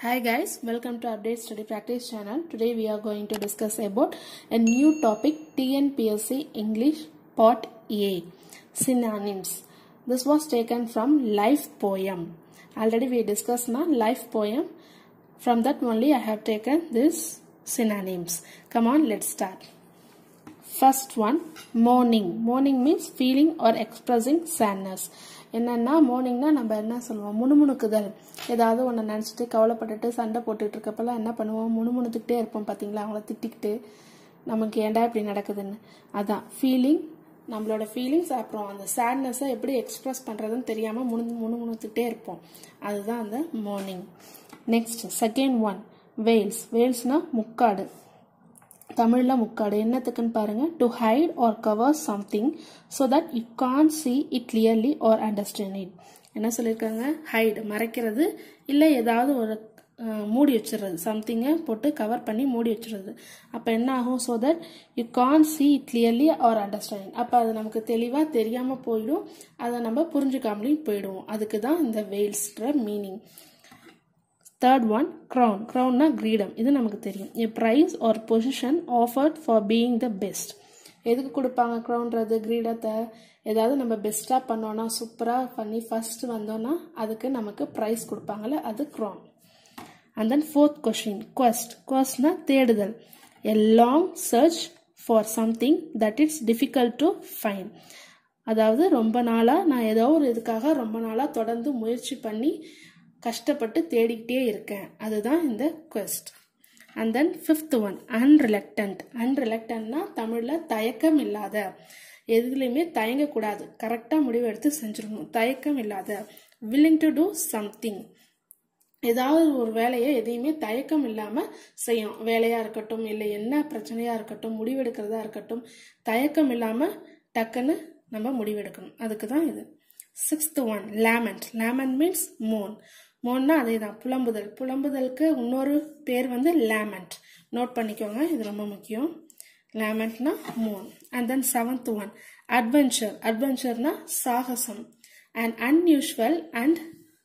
Hi guys, welcome to Update Study Practice channel. Today we are going to discuss about a new topic TNPSC English Part A Synonyms. This was taken from Life Poem. Already we discussed na Life Poem. From that only I have taken this synonyms. Come on, let's start. First one, mourning. Mourning means feeling or expressing sadness. என்னன்னா மோர்னிங்னா நம்ம என்ன சொல்லுவோம் முணுமுணுக்குதல் ஏதாவது ஒன்று நினச்சிட்டு கவலைப்பட்டுட்டு சண்டை போட்டுட்டு இருக்கப்பெல்லாம் என்ன பண்ணுவோம் முணுமுணுத்துக்கிட்டே இருப்போம் பார்த்தீங்களா அவங்கள திட்டிக்கிட்டு நமக்கு ஏன்டா இப்படி நடக்குதுன்னு அதான் ஃபீலிங் நம்மளோட ஃபீலிங்ஸ் அப்புறம் அந்த சேட்னஸை எப்படி எக்ஸ்பிரஸ் பண்ணுறதுன்னு தெரியாமல் முணு முணுமுணுத்துக்கிட்டே இருப்போம் அதுதான் அந்த morning next second one veils வேல்ஸ்னா முக்காடு தமிழில் முக்காடு என்னத்துக்குன்னு பாருங்க to hide or cover something so that you can see it clearly or understand it என்ன சொல்லியிருக்காங்க ஹைடு மறைக்கிறது இல்லை ஏதாவது ஒரு மூடி வச்சிடுறது சம்திங்கை போட்டு கவர் பண்ணி மூடி வச்சிடுறது அப்போ என்ன ஆகும் so that you can see it clearly or understanding அப்போ அது நமக்கு தெளிவாக தெரியாமல் போயிடும் அதை நம்ம புரிஞ்சுக்காமலையும் போயிடுவோம் அதுக்கு தான் இந்த வெயில்ஸ்ன்ற மீனிங் தேர்ட் ஒன் க்ரௌன் க்ரௌன்னா கிரீடம் இது நமக்கு தெரியும் a prize or position offered for being the best எதுக்கு கொடுப்பாங்க க்ரௌன்றது கிரீடத்தை ஏதாவது நம்ம பெஸ்ட்டாக பண்ணோன்னா சூப்பராக பண்ணி ஃபர்ஸ்ட் வந்தோன்னா அதுக்கு நமக்கு ப்ரைஸ் கொடுப்பாங்கல்ல அது crown and then fourth question quest கொஸ்ட்னா தேடுதல் a long search for something that it's difficult to find அதாவது ரொம்ப நாளாக நான் ஏதோ ஒரு இதுக்காக ரொம்ப நாளாக தொடர்ந்து முயற்சி பண்ணி கஷ்டப்பட்டு தேடிக்கிட்டே இருக்கேன் அதுதான் இந்த quest and then fifth one unreluctant அன்ரிலக்டன்ட்னா தமிழில் தயக்கம் இல்லாத எதுலேயுமே தயங்கக்கூடாது கரெக்டாக முடிவு எடுத்து செஞ்சிடணும் தயக்கம் இல்லாத வில்லிங் டு டூ சம்திங் ஏதாவது ஒரு வேலையை எதையுமே தயக்கம் இல்லாமல் செய்யணும் வேலையாக இருக்கட்டும் இல்லை என்ன பிரச்சனையாக இருக்கட்டும் முடிவெடுக்கிறதா இருக்கட்டும் தயக்கம் இல்லாமல் டக்குன்னு நம்ம முடிவெடுக்கணும் அதுக்கு தான் இது sixth one lament lament means moan மோன்னா அதே தான் புலம்புதல் புலம்புதலுக்கு இன்னொரு பேர் வந்து லேமண்ட் நோட் பண்ணிக்கோங்க இது ரொம்ப முக்கியம் லேமண்ட்னா moan and then seventh one adventure அட்வென்ச்சர்னா சாகசம் and unusual and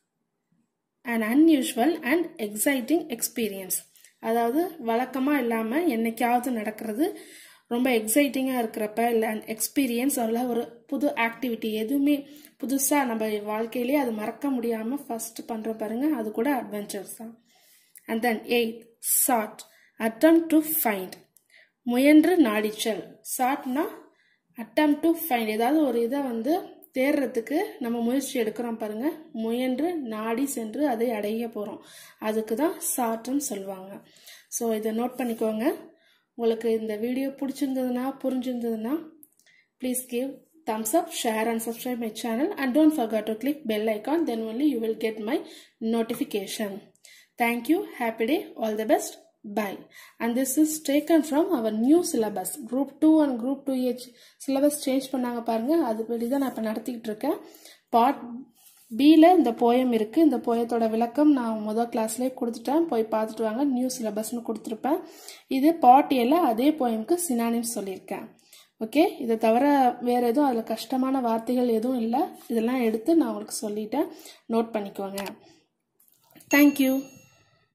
and unusual and exciting experience அதாவது வழக்கமாக இல்லாமல் என்னைக்காவது நடக்கிறது ரொம்ப எக்ஸைட்டிங்காக இருக்கிறப்ப இல்லை எக்ஸ்பீரியன்ஸ் அதில் ஒரு புது ஆக்டிவிட்டி எதுவுமே புதுசாக நம்ம வாழ்க்கையிலே அது மறக்க முடியாமல் ஃபர்ஸ்ட் பண்ணுற பாருங்க அது கூட அட்வென்ச்சர்ஸ் தான் and then eight sought attempt to find முயன்று நாடிச்சல் சாட்னா அட்டம் டு ஃபைண்ட் ஏதாவது ஒரு இதை வந்து தேடுறதுக்கு நம்ம முயற்சி எடுக்கிறோம் பாருங்க முயன்று நாடி சென்று அதை அடைய போகிறோம் அதுக்கு தான் சாட்டுன்னு சொல்லுவாங்க ஸோ இதை நோட் பண்ணிக்கோங்க உங்களுக்கு இந்த வீடியோ பிடிச்சிருந்ததுன்னா புரிஞ்சிருந்ததுன்னா please give thumbs up share and subscribe my channel and don't forget to click bell icon then only you will get my notification thank you happy day all the best bye and this is taken from our new syllabus group 2 and group 2h syllabus change பண்ணாங்க பாருங்க அதுபடி தான் நான் இப்போ நடத்திக்கிட்டு இருக்கேன் part பியில் இந்த போயம் இருக்குது இந்த போயத்தோட விளக்கம் நான் முதல் கிளாஸ்லேயே கொடுத்துட்டேன் போய் பார்த்துட்டு வாங்க நியூ சிலபஸ்னு கொடுத்துருப்பேன் இது பார்ட் ஏல அதே போயம்க்கு சினானிம் சொல்லியிருக்கேன் ஓகே இதை தவிர வேறு எதுவும் அதில் கஷ்டமான வார்த்தைகள் எதுவும் இல்லை இதெல்லாம் எடுத்து நான் உங்களுக்கு சொல்லிட்டேன் நோட் பண்ணிக்கோங்க தேங்க்யூ